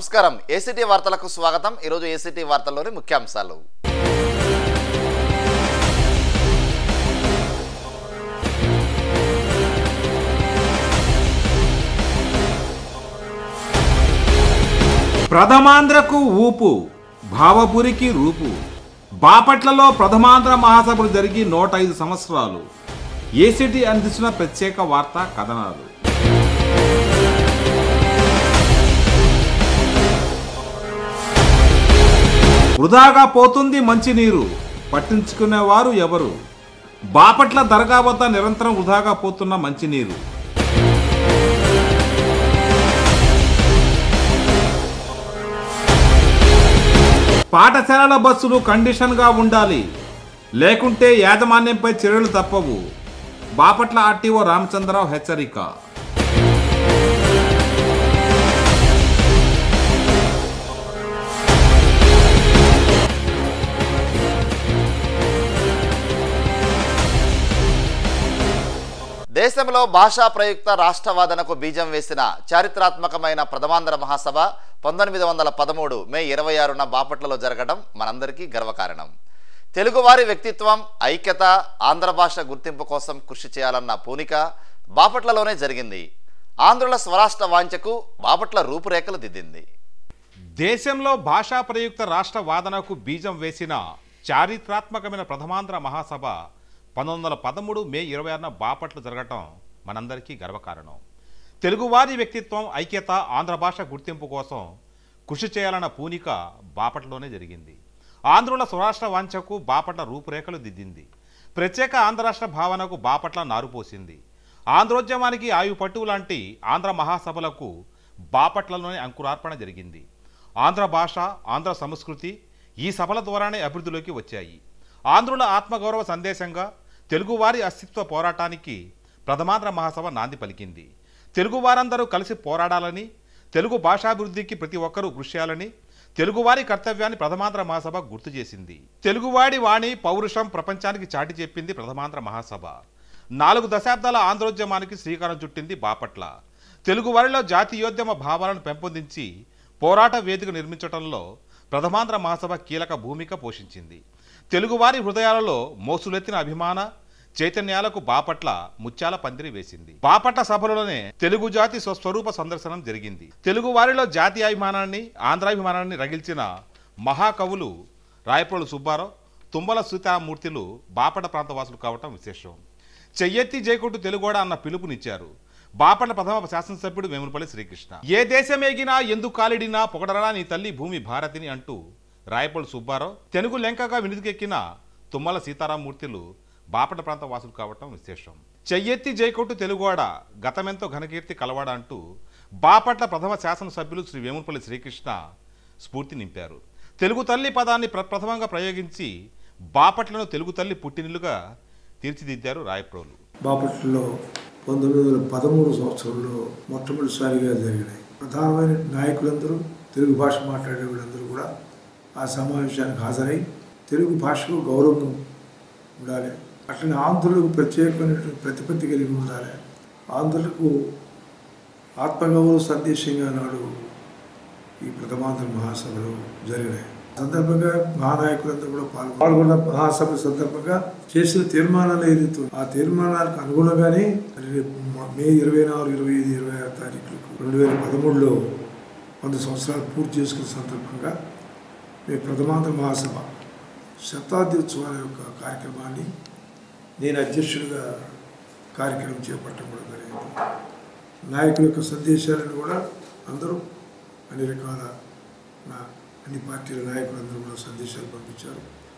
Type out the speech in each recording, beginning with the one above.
నమస్కారం ఏసీటీ వార్తలకు స్వాగతం ఈరోజు ఏసీటీ వార్తల్లోని ముఖ్యాంశాలు ప్రథమాంధ్రకు ఊపు భావపురికి రూపు బాపట్లలో ప్రథమాంధ్ర మహాసభలు జరిగి నూట ఐదు సంవత్సరాలు ఏసీటీ అందిస్తున్న ప్రత్యేక వార్తా కథనాలు వృధాగా పోతుంది మంచినీరు పట్టించుకునేవారు ఎవరు బాపట్ల దర్గా వద్ద నిరంతరం వృధాగా పోతున్న మంచినీరు పాఠశాలల బస్సులు కండిషన్గా ఉండాలి లేకుంటే యాజమాన్యంపై చర్యలు తప్పవు బాపట్ల ఆర్టీఓ రామచంద్రరావు హెచ్చరిక దేశంలో భాషా ప్రయుక్త రాష్ట్రవాదనకు బీజం వేసిన చారిత్రాత్మకమైన ప్రథమాంధ్ర మహాసభ పంతొమ్మిది వందల పదమూడు మే ఇరవై ఆరున బాపట్లలో జరగడం మనందరికీ గర్వకారణం తెలుగువారి వ్యక్తిత్వం ఐక్యత ఆంధ్ర భాష గుర్తింపు కోసం కృషి చేయాలన్న పూనిక బాపట్లలోనే జరిగింది ఆంధ్రుల స్వరాష్ట్ర వాంఛకు బాపట్ల రూపురేఖలు దిద్దింది దేశంలో భాషా ప్రయుక్త రాష్ట్ర వాదనకు బీజం వేసిన చారిత్రాత్మకమైన ప్రథమాంధ్ర మహాసభ పంతొమ్మిది వందల పదమూడు మే ఇరవై ఆరున బాపట్ల జరగటం మనందరికీ గర్వకారణం తెలుగువారి వ్యక్తిత్వం ఐక్యత ఆంధ్ర భాష గుర్తింపు కోసం కృషి చేయాలన్న పూనిక బాపట్లలోనే జరిగింది ఆంధ్రుల స్వరాష్ట్ర వాంఛకు బాపట్ల రూపురేఖలు దిద్దింది ప్రత్యేక ఆంధ్ర రాష్ట్ర భావనకు బాపట్ల నారుపోసింది ఆంధ్రోద్యమానికి ఆయు పట్టు లాంటి ఆంధ్ర మహాసభలకు బాపట్లలోనే అంకురార్పణ జరిగింది ఆంధ్ర భాష ఆంధ్ర సంస్కృతి ఈ సభల ద్వారానే అభివృద్ధిలోకి వచ్చాయి ఆంధ్రుల ఆత్మగౌరవ సందేశంగా తెలుగువారి అస్తిత్వ పోరాటానికి ప్రథమాంధ్ర మహాసభ నాంది పలికింది తెలుగువారందరూ కలిసి పోరాడాలని తెలుగు భాషాభివృద్ధికి ప్రతి ఒక్కరూ కృషి చేయాలని తెలుగువారి కర్తవ్యాన్ని ప్రథమాంధ్ర మహాసభ గుర్తు చేసింది తెలుగువాడి వాణి పౌరుషం ప్రపంచానికి చాటి చెప్పింది ప్రథమాంధ్ర మహాసభ నాలుగు దశాబ్దాల ఆంధ్రోద్యమానికి శ్రీకారం చుట్టింది బాపట్ల తెలుగువారిలో జాతీయోద్యమ భావాలను పెంపొందించి పోరాట వేదిక నిర్మించడంలో ప్రథమాంధ్ర మహాసభ కీలక భూమిక పోషించింది తెలుగువారి హృదయాలలో మోసులెత్తిన అభిమాన చైతన్యాలకు బాపట్ల ముత్యాల పందిరి వేసింది బాపట్ల సభలోనే తెలుగు జాతి స్వస్వరూప సందర్శనం జరిగింది తెలుగు వారిలో జాతీయాభిమానాన్ని ఆంధ్రాభిమానాన్ని రగిల్చిన మహాకవులు రాయప్రోలు సుబ్బారావు తుమ్మల సీతామూర్తిలు బాపట్ల ప్రాంతవాసులు కావటం విశేషం చెయ్యెత్తి జయకొట్టు తెలుగోడ అన్న పిలుపునిచ్చారు బాపట్ల ప్రథమ శాసనసభ్యుడు వేములపల్లి శ్రీకృష్ణ ఏ దేశమేగినా ఎందుకు కాలిడినా పొగడరా నీ తల్లి భూమి భారతిని అంటూ రాయపల్లి సుబ్బారావు తెలుగు లెంకగా వినిదికెక్కిన తుమ్మల సీతారామూర్తిలు బాపట్ల ప్రాంత వాసులు కావటం విశేషం చెయ్యెత్తి జైకొట్టు తెలుగువాడ గతమెంతో ఘనకీర్తి కలవాడ అంటూ బాపట్ల ప్రథమ శాసనసభ్యులు శ్రీ వేములపల్లి శ్రీకృష్ణ స్ఫూర్తి నింపారు తెలుగు తల్లి పదాన్ని ప్రప్రథమంగా ప్రయోగించి బాపట్లను తెలుగు తల్లి పుట్టినిల్లుగా తీర్చిదిద్దారు రాయప్రోలు బాపట్లలో పంతొమ్మిది వందల పదమూడు సంవత్సరంలో మొట్టమొదటిసారిగా జరిగినాయి ప్రధానమైన నాయకులందరూ తెలుగు భాష మాట్లాడే వాళ్ళందరూ కూడా ఆ సమావేశానికి హాజరై తెలుగు భాషకు గౌరవం ఉండాలి అట్లనే ఆంధ్రులకు ప్రత్యేకమైనటువంటి ప్రతిపత్తి కలిగి ఉండాలి ఆంధ్రులకు ఆత్మగౌరవ సందేశంగా నాడు ఈ ప్రథమాంధ్ర మహాసభలు జరిగినాయి సందర్భంగా మహానాయకులందరూ కూడా పాల్గొన్నారు పాల్గొన్న మహాసభ సందర్భంగా చేసిన తీర్మానాలు ఏదైతే ఆ తీర్మానాలకు అనుగుణంగానే మరి రేపు మ- మే ఇరవై నాలుగు ఇరవై ఐదు ఇరవై ఆరు తారీఖులకు రెండు వేల పదమూడులో వంద సంవత్సరాలు పూర్తి చేసుకున్న సందర్భంగా మీ ప్రథమాంధ్ర మహాసభ శతాబ్ది ఉత్సవాల యొక్క కార్యక్రమాన్ని నేను అధ్యక్షుడిగా కార్యక్రమం చేపట్టడం కూడా జరిగింది నాయకుల యొక్క సందేశాలను కూడా అందరూ అన్ని రకాల నా అన్ని పార్టీల నాయకులందరూ కూడా సందేశాలు పంపించారు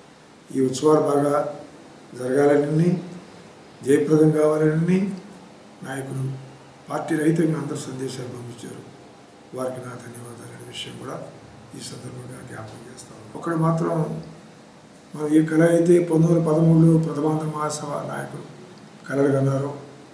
ఈ ఉత్సవాలు బాగా జరగాలని జయప్రదం కావాలని నాయకులు పార్టీ రహితంగా అందరూ సందేశాలు పంపించారు వారికి నా ధన్యవాదాలు అనే విషయం కూడా ఈ సందర్భంగా జ్ఞాపకం చేస్తాను ఒకటి మాత్రం మనం ఏ కళ అయితే పంతొమ్మిది వందల పదమూడులో ప్రథమాంధ్ర మహాసభ నాయకులు కళలు కన్నారు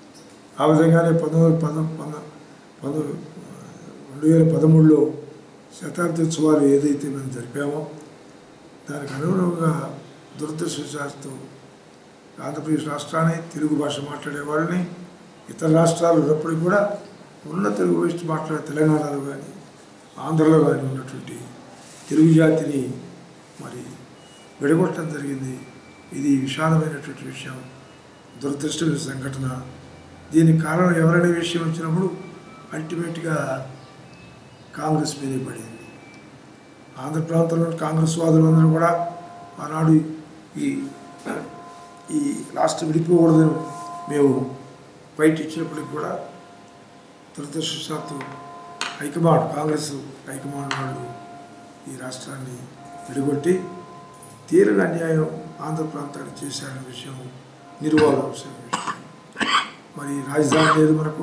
ఆ విధంగానే పంతొమ్మిది వందల పద పంద పంతొమ్మిది రెండు వేల పదమూడులో శతాబ్ది ఉత్సవాలు ఏదైతే మేము జరిపామో దానికి అనుగుణంగా దురదృష్టశాస్తు ఆంధ్రప్రదేశ్ రాష్ట్రాన్ని తెలుగు భాష మాట్లాడే వాళ్ళని ఇతర రాష్ట్రాలు ఉన్నప్పటికీ కూడా ఉన్న తెలుగు భాష మాట్లాడే తెలంగాణలో కానీ ఆంధ్రలో కానీ ఉన్నటువంటి తెలుగు జాతిని మరి విడగొట్టడం జరిగింది ఇది విషాదమైనటువంటి విషయం దురదృష్టమైన సంఘటన దీనికి కారణం ఎవరనే విషయం వచ్చినప్పుడు అల్టిమేట్గా కాంగ్రెస్ మీదే పడింది ఆంధ్ర ప్రాంతంలో కాంగ్రెస్ వాదులందరూ కూడా ఆనాడు ఈ ఈ రాష్ట్రం విడిపోకూడదని మేము ఫైట్ ఇచ్చినప్పటికి కూడా దురదృష్టవశాత్తు హైకమాండ్ కాంగ్రెస్ హైకమాండ్ వాళ్ళు ఈ రాష్ట్రాన్ని విడగొట్టి తీరని అన్యాయం ఆంధ్ర ప్రాంతానికి చేశారనే విషయం నిర్వాహంశం మరి రాజధాని లేదు మనకు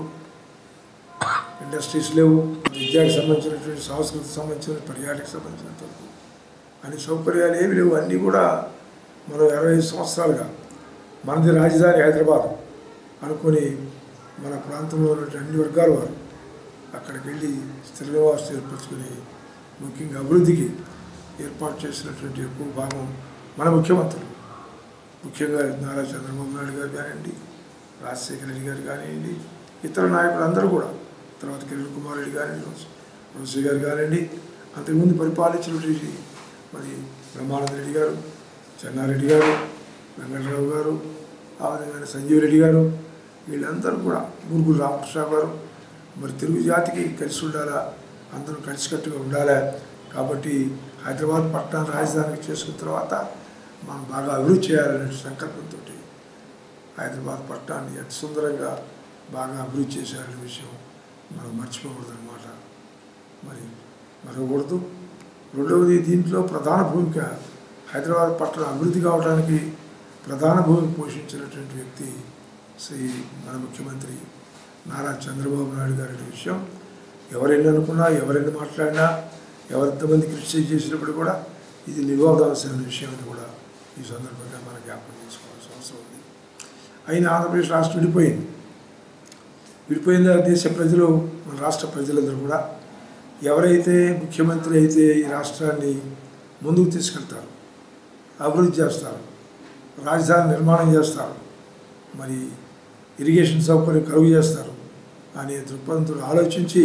ఇండస్ట్రీస్ లేవు విద్యకు సంబంధించినటువంటి సంస్కృతికి సంబంధించిన పర్యాటకు సంబంధించినంత వరకు అన్ని సౌకర్యాలు ఏమి లేవు అన్నీ కూడా మనం ఇరవై ఐదు సంవత్సరాలుగా మనది రాజధాని హైదరాబాద్ అనుకొని మన ప్రాంతంలో ఉన్నటువంటి అన్ని వర్గాల వారు అక్కడికి వెళ్ళి స్థిర నివాసం ఏర్పరచుకొని ముఖ్యంగా అభివృద్ధికి ఏర్పాటు చేసినటువంటి ఎక్కువ భాగం మన ముఖ్యమంత్రులు ముఖ్యంగా నారా చంద్రబాబు నాయుడు గారు కానివ్వండి రాజశేఖర రెడ్డి గారు కానివ్వండి ఇతర నాయకులు అందరూ కూడా తర్వాత కిరణ్ కుమార్ రెడ్డి కానివ్వండి రోసి గారు కానివ్వండి అంతకుముందు పరిపాలించినటువంటి మరి బ్రహ్మానంద రెడ్డి గారు చెన్నారెడ్డి గారు వెంకటరావు గారు ఆ విధంగా సంజీవ్ రెడ్డి గారు వీళ్ళందరూ కూడా మురుగురు రామకృష్ణ గారు మరి తెలుగు జాతికి కలిసి ఉండాలా అందరూ కలిసికట్టుగా ఉండాలా కాబట్టి హైదరాబాద్ పట్టణాన్ని రాజధానికి చేసుకున్న తర్వాత మనం బాగా అభివృద్ధి చేయాలనే సంకల్పంతో హైదరాబాద్ పట్టణాన్ని ఎంత సుందరంగా బాగా అభివృద్ధి చేశారనే విషయం మనం మర్చిపోకూడదు అనమాట మరి మరవకూడదు రెండవది దీంట్లో ప్రధాన భూమిక హైదరాబాద్ పట్టణం అభివృద్ధి కావడానికి ప్రధాన భూమిక పోషించినటువంటి వ్యక్తి శ్రీ మన ముఖ్యమంత్రి నారా చంద్రబాబు నాయుడు గారి విషయం ఎవరెన్ని అనుకున్నా ఎవరెన్ని మాట్లాడినా ఎవరెంతమంది కృషి చేసినప్పుడు కూడా ఇది నిరోధాల్సిన విషయం అని కూడా ఈ సందర్భంగా మనం జ్ఞాపకం చేసుకోవాల్సిన అవసరం ఉంది అయినా ఆంధ్రప్రదేశ్ రాష్ట్రం విడిపోయింది విడిపోయిన దేశ ప్రజలు మన రాష్ట్ర ప్రజలందరూ కూడా ఎవరైతే ముఖ్యమంత్రి అయితే ఈ రాష్ట్రాన్ని ముందుకు తీసుకెళ్తారు అభివృద్ధి చేస్తారు రాజధాని నిర్మాణం చేస్తారు మరి ఇరిగేషన్ సౌకర్యం కలుగు చేస్తారు అనే దృక్పథంతో ఆలోచించి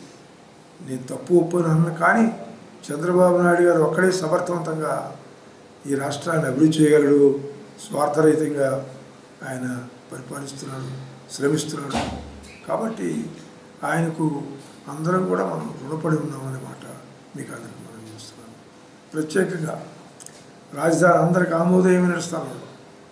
నేను తప్పు ఒప్పుని అన్న కానీ చంద్రబాబు నాయుడు గారు ఒక్కడే సమర్థవంతంగా ఈ రాష్ట్రాన్ని అభివృద్ధి చేయగలడు స్వార్థరహితంగా ఆయన పరిపాలిస్తున్నాడు శ్రమిస్తున్నాడు కాబట్టి ఆయనకు అందరం కూడా మనం రుణపడి ఉన్నామనే మాట మీకు అందరికీ మనం చేస్తున్నాను ప్రత్యేకంగా రాజధాని అందరికి ఆమోదయమైన స్థానంలో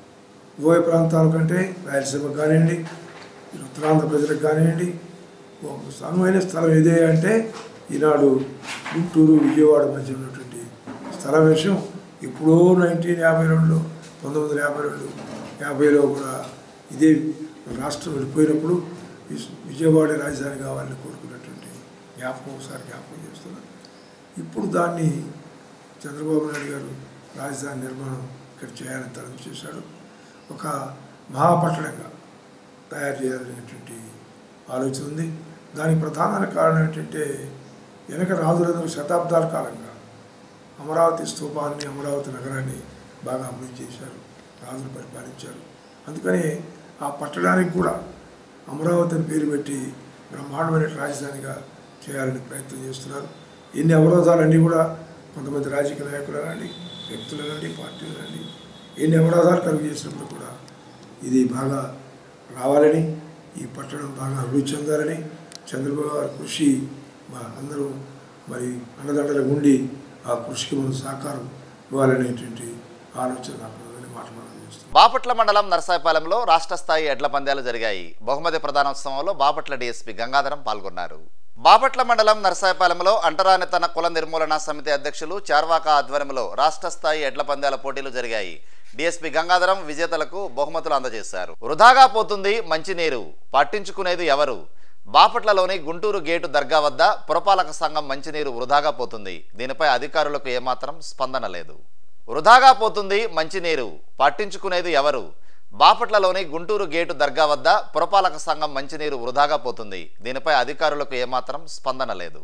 ఉభయ ప్రాంతాల కంటే రాయలసీమకు కానివ్వండి ఇటు ఉత్తరాంధ్ర ప్రజలకు కానివ్వండి ఒక అనువైన స్థలం ఏదే అంటే ఈనాడు గుంటూరు విజయవాడ మధ్య ఉన్నటువంటి స్థలం విషయం ఎప్పుడో నైన్టీన్ యాభై రెండులో పంతొమ్మిది వందల యాభై రెండు యాభైలో కూడా ఇదే రాష్ట్రం వెళ్ళిపోయినప్పుడు విజ్- విజయవాడ రాజధాని కావాలని కోరుకున్నటువంటి జ్ఞాపకం ఒకసారి జ్ఞాపకం చేస్తున్నాను ఇప్పుడు దాన్ని చంద్రబాబు నాయుడు గారు రాజధాని నిర్మాణం ఇక్కడ చేయాలని తరం చేశాడు ఒక మహాపట్టణంగా తయారు చేయాలనేటువంటి ఆలోచన ఉంది దానికి ప్రధాన కారణం ఏంటంటే వెనక రాజులందరూ శతాబ్దాల కాలంగా అమరావతి స్తూపాన్ని అమరావతి నగరాన్ని బాగా అభివృద్ధి చేశారు రాజులు పరిపాలించారు అందుకని ఆ పట్టణానికి కూడా అమరావతి అని పేరు పెట్టి బ్రహ్మాండమైన రాజధానిగా చేయాలని ప్రయత్నం చేస్తున్నారు ఎన్ని అవరోధాలన్నీ కూడా కొంతమంది రాజకీయ నాయకులు అనండి వ్యక్తులు అనండి పార్టీలు అనండి ఎన్ని అవరోధాలు కలుగు చేసినప్పుడు కూడా ఇది బాగా రావాలని ఈ పట్టణం బాగా అభివృద్ధి చెందాలని చంద్రబాబు గారి కృషి మా అందరూ మరి అండదండలకు ఉండి ఆ కృషికి మనం సహకారం ఇవ్వాలనేటువంటి ఆలోచన నాకు ఉన్నదని మాట మనం చేస్తున్నాం బాపట్ల మండలం నరసాయపాలెంలో రాష్ట్ర స్థాయి ఎడ్ల పందాలు జరిగాయి బహుమతి ప్రధానోత్సవంలో బాపట్ల డీఎస్పీ గంగాధరం పాల్గొన్నారు బాపట్ల మండలం నరసాయపాలెంలో అంటరానితన కుల నిర్మూలన సమితి అధ్యక్షులు చార్వాక ఆధ్వర్యంలో రాష్ట్ర స్థాయి ఎడ్ల పందాల పోటీలు జరిగాయి డీఎస్పీ గంగాధరం విజేతలకు బహుమతులు అందజేశారు వృధాగా పోతుంది మంచినీరు పట్టించుకునేది ఎవరు బాపట్లలోని గుంటూరు గేటు దర్గా వద్ద పురపాలక సంఘం మంచినీరు వృధాగా పోతుంది దీనిపై అధికారులకు ఏమాత్రం స్పందన లేదు వృధాగా పోతుంది మంచినీరు పట్టించుకునేది ఎవరు బాపట్లలోని గుంటూరు గేటు దర్గా వద్ద పురపాలక సంఘం మంచినీరు వృధాగా పోతుంది దీనిపై అధికారులకు ఏమాత్రం స్పందన లేదు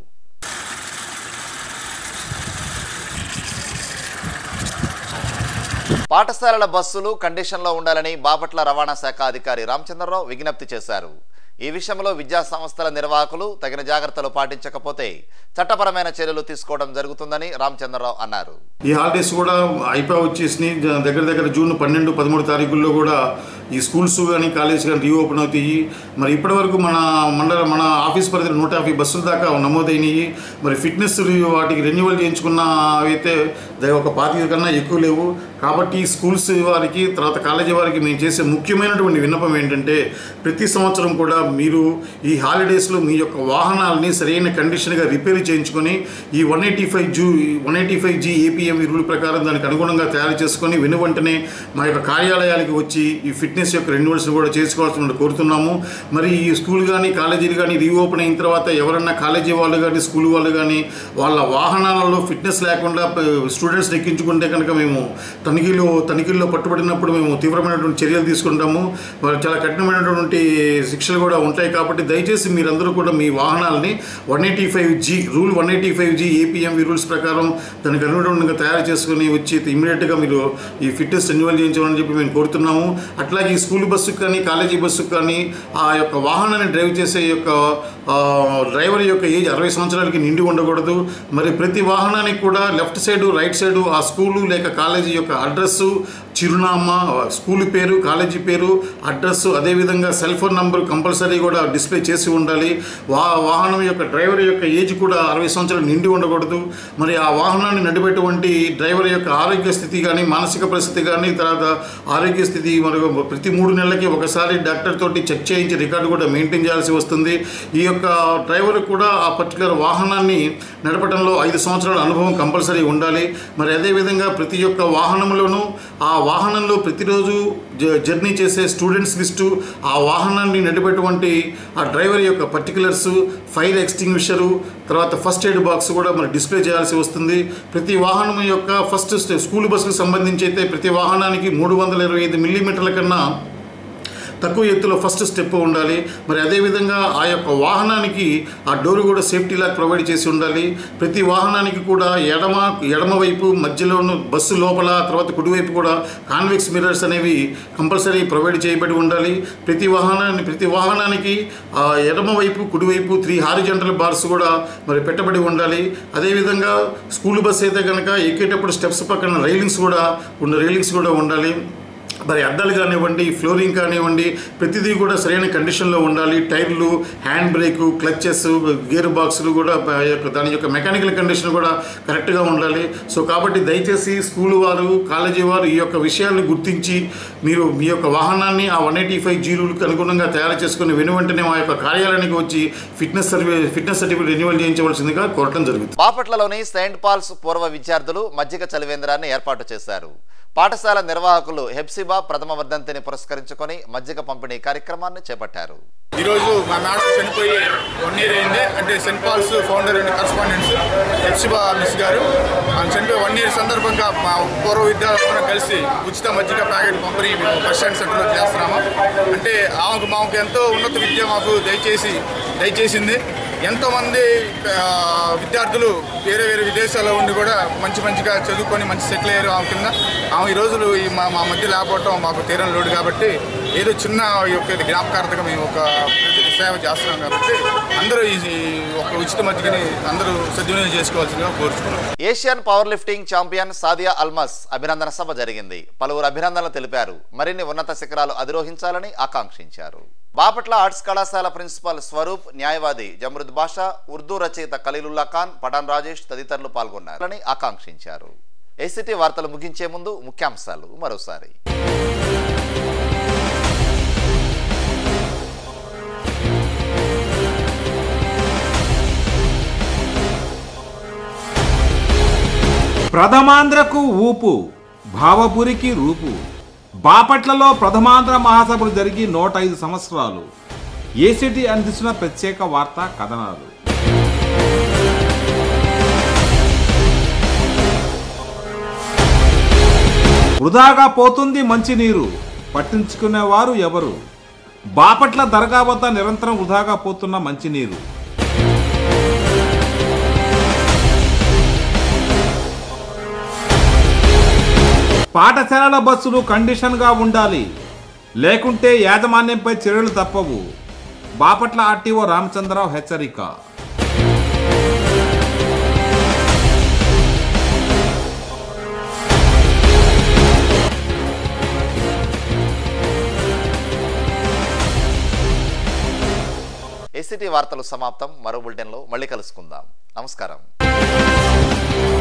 పాఠశాలల బస్సులు కండిషన్లో ఉండాలని బాపట్ల రవాణా శాఖ అధికారి రామచంద్రరావు విజ్ఞప్తి చేశారు ఈ విషయంలో విద్యా సంస్థల నిర్వాహకులు తగిన జాగ్రత్తలు పాటించకపోతే చట్టపరమైన చర్యలు తీసుకోవడం జరుగుతుందని రామచంద్రరావు అన్నారు ఈ హాలిడేస్ కూడా అయిపోయి వచ్చేసినాయి జ- దగ్గర దగ్గర జూన్ పన్నెండు పదమూడు తారీఖుల్లో కూడా ఈ స్కూల్స్ కానీ కాలేజ్ కానీ రీఓపెన్ అవుతాయి మరి ఇప్పటివరకు మన మండల మన ఆఫీస్ పరిధిలో నూట యాభై బస్సుల దాకా నమోదైనవి మరి ఫిట్నెస్ రి- వాటికి రెన్యువల్ చేయించుకున్న అయితే ద- ఒక పాతిక కన్నా ఎక్కువ లేవు కాబట్టి స్కూల్స్ వారికి తర్వాత కాలేజీ వారికి మేము చేసే ముఖ్యమైనటువంటి విన్నపం ఏంటంటే ప్రతి సంవత్సరం కూడా మీరు ఈ హాలిడేస్లో మీ యొక్క వాహనాలని సరైన కండిషన్గా రిపేర్ చేయించుకొని ఈ వన్ ఎయిటీ ఫైవ్ జూ one eighty five G APM rule ప్రకారం దానికి అనుగుణంగా తయారు చేసుకొని వెను వెంటనే మా యొక్క కార్యాలయాలకి వచ్చి ఈ ఫిట్నెస్ యొక్క రెన్యువల్స్ కూడా చేసుకోవాల్సిన కోరుతున్నాము మరి ఈ స్కూల్ కానీ కాలేజీలు కానీ రీఓపెన్ అయిన తర్వాత ఎవరన్నా కాలేజీ వాళ్ళు కానీ స్కూల్ వాళ్ళు కానీ వాళ్ళ వాహనాలలో ఫిట్నెస్ లేకుండా స్టూడెంట్స్ ఎక్కించుకుంటే కనుక మేము తనిఖీలో తనిఖీల్లో పట్టుబడినప్పుడు మేము తీవ్రమైనటువంటి చర్యలు తీసుకుంటాము మరి చాలా కఠినమైనటువంటి శిక్షలు కూడా ఉంటాయి కాబట్టి దయచేసి మీరందరూ కూడా మీ వాహనాలని one eighty five G rule one eighty five G APMV rules ప్రకారం దానికి అనుగుణంగా తయారు చేసుకుని వచ్చి ఇమీడియట్గా మీరు ఈ ఫిట్నెస్ రెన్యువల్ చేయించమని చెప్పి మేము కోరుతున్నాము అట్లాగే ఈ స్కూల్ బస్సుకు కానీ కాలేజీ బస్సుకు కానీ ఆ యొక్క వాహనాన్ని డ్రైవ్ చేసే యొక్క ఆ, డ్రైవర్ యొక్క ఏజ్ అరవై సంవత్సరాలకి నిండి ఉండకూడదు మరి ప్రతి వాహనానికి కూడా లెఫ్ట్ సైడు రైట్ సైడు ఆ స్కూలు లేక కాలేజీ యొక్క అడ్రస్సు చిరునామా స్కూల్ పేరు కాలేజీ పేరు అడ్రస్ అదేవిధంగా సెల్ ఫోన్ నంబర్ కంపల్సరీ కూడా డిస్ప్లే చేసి ఉండాలి వా వాహనం యొక్క డ్రైవర్ యొక్క ఏజ్ కూడా అరవై సంవత్సరాలు నిండి ఉండకూడదు మరి ఆ వాహనాన్ని నడిపేటువంటి డ్రైవర్ యొక్క ఆరోగ్య స్థితి కానీ మానసిక పరిస్థితి కానీ తర్వాత ఆరోగ్య స్థితి మరి ప్రతి మూడు నెలలకి ఒకసారి డాక్టర్ తోటి చెక్ చేయించి రికార్డు కూడా మెయింటైన్ చేయాల్సి వస్తుంది ఈ యొక్క డ్రైవర్ కూడా ఆ పర్టికులర్ వాహనాన్ని నడపడంలో ఐదు సంవత్సరాల అనుభవం కంపల్సరీ ఉండాలి మరి అదేవిధంగా ప్రతి ఒక్క వాహనంలోనూ ఆ వాహనంలో ప్రతిరోజు జ- జర్నీ చేసే స్టూడెంట్స్ లిస్టు ఆ వాహనాన్ని నడిపేటువంటి ఆ డ్రైవర్ యొక్క పర్టికులర్స్ ఫైర్ ఎక్స్టింగ్విషరు తర్వాత ఫస్ట్ ఎయిడ్ బాక్స్ కూడా మరి డిస్ప్లే చేయాల్సి వస్తుంది ప్రతి వాహనం యొక్క ఫస్ట్ స్టే- స్కూల్ బస్సుకు సంబంధించి అయితే ప్రతి వాహనానికి మూడు వందల ఇరవై ఐదు మిల్లీమీటర్ల కన్నా తక్కువ ఎత్తులో ఫస్ట్ స్టెప్ ఉండాలి మరి అదేవిధంగా ఆ యొక్క వాహనానికి ఆ డోర్ కూడా సేఫ్టీ లాక్ ప్రొవైడ్ చేసి ఉండాలి ప్రతి వాహనానికి కూడా ఎడమ ఎడమ వైపు మధ్యలోను బస్సు లోపల తర్వాత కుడివైపు కూడా కాన్వెక్స్ మిర్రర్స్ అనేవి కంపల్సరీ ప్రొవైడ్ చేయబడి ఉండాలి ప్రతి వాహనాన్ని ప్రతి వాహనానికి ఆ ఎడమ వైపు కుడివైపు త్రీ హారిజెంటల్ బార్స్ కూడా మరి పెట్టబడి ఉండాలి అదేవిధంగా స్కూల్ బస్ అయితే కనుక ఎక్కేటప్పుడు స్టెప్స్ పక్కన రైలింగ్స్ కూడా ఉన్న రైలింగ్స్ కూడా ఉండాలి మరి అద్దాలు కానివ్వండి ఫ్లోరింగ్ కానివ్వండి ప్రతిదీ కూడా సరైన కండిషన్లో ఉండాలి టైర్లు హ్యాండ్ బ్రేకు క్లచెస్ గేర్ బాక్సులు కూడా ఆ యొక్క దాని యొక్క మెకానికల్ కండిషన్ కూడా కరెక్ట్గా ఉండాలి సో కాబట్టి దయచేసి స్కూల్ వారు కాలేజీ వారు ఈ యొక్క విషయాన్ని గుర్తించి మీరు మీ యొక్క వాహనాన్ని ఆ వన్ ఎయిటీ ఫైవ్ జీరోలకు అనుగుణంగా తయారు చేసుకుని వెను వెంటనే మా యొక్క కార్యాలయానికి వచ్చి fitness survey fitness certificate renewal చేయించవలసిందిగా కోరటం జరుగుతుంది బాపట్లలోని సెయింట్ పాల్స్ పూర్వ విద్యార్థులు మజ్జిగ చలివేంద్రాన్ని ఏర్పాటు చేశారు పాఠశాల నిర్వాహకులు హెప్సిబా ప్రథమ వర్ధంతిని పురస్కరించుకొని మజ్జిగ పంపిణీ కార్యక్రమాన్ని చేపట్టారు ఈరోజు మా మేడం చనిపోయి వన్ ఇయర్ అయింది అంటే Saint Paul's founder and correspondents ఎఫ్సిబా మిస్ గారు ఆమె చనిపోయి వన్ ఇయర్ సందర్భంగా మా పూర్వ విద్యార్థులను కలిసి ఉచిత మజ్జిగ ప్యాకెట్ పంపిణీ మేము బస్ స్టాండ్ సెంటర్లో చేస్తున్నాము అంటే ఆమెకు మాకు ఎంతో ఉన్నత విద్య మాకు దయచేసి దయచేసింది ఎంతోమంది ఆ, విద్యార్థులు వేరే వేరే విదేశాల్లో ఉండి కూడా మంచి మంచిగా చదువుకొని మంచి సెటిల్ అయ్యారు ఆమె కింద ఆమె ఈ రోజులు ఈ మా మా మధ్య లేకపోవటం మాకు తీరం లోడు కాబట్టి ఏదో చిన్న ఈ యొక్క జ్ఞాపకార్థంగా మేము ఒక సేవ చేస్తున్నాం కాబట్టి అందరూ ఈ ఈ ఒక ఉచిత మధ్యని అందరూ సద్వినియోగం చేసుకోవాల్సిందిగా కోరుచుకున్నాం Asian power lifting champion Sadia Almas అభినందన సభ జరిగింది పలువురు అభినందనలు తెలిపారు మరిన్ని ఉన్నత శిఖరాలు అధిరోహించాలని ఆకాంక్షించారు బాపట్ల ఆర్ట్స్ కళాశాల ప్రిన్సిపల్ స్వరూప్ న్యాయవాది జమరుద్ బాషా ఉర్దూ రచయిత ఖలీలుల్లా ఖాన్ పఠాన్ రాజేష్ తదితరులు పాల్గొన్నారని ఆకాంక్షించారు ఏసీటీ వార్తలు ముగించే ముందు ముఖ్యాంశాలు మరోసారి ప్రథమాంధ్రకు ఊపు భావపురికి రూపు బాపట్లలో ప్రథమాంధ్ర మహాసభలు జరిగి నూట ఐదు సంవత్సరాలు ఏసీటీ అందిస్తున్న ప్రత్యేక వార్తా కథనాలు వృధాగా పోతుంది మంచినీరు పట్టించుకునేవారు ఎవరు బాపట్ల దర్గా వద్ద నిరంతరం వృధాగా పోతున్న మంచినీరు పాఠశాలల బస్సులు కండిషన్గా ఉండాలి లేకుంటే యాజమాన్యంపై చర్యలు తప్పవు బాపట్ల ఆర్టీఓ రామచంద్రరావు హెచ్చరిక ఏసీటీ వార్తలు సమాప్తం మరో బులెటిన్లో మళ్ళీ కలుసుకుందాం నమస్కారం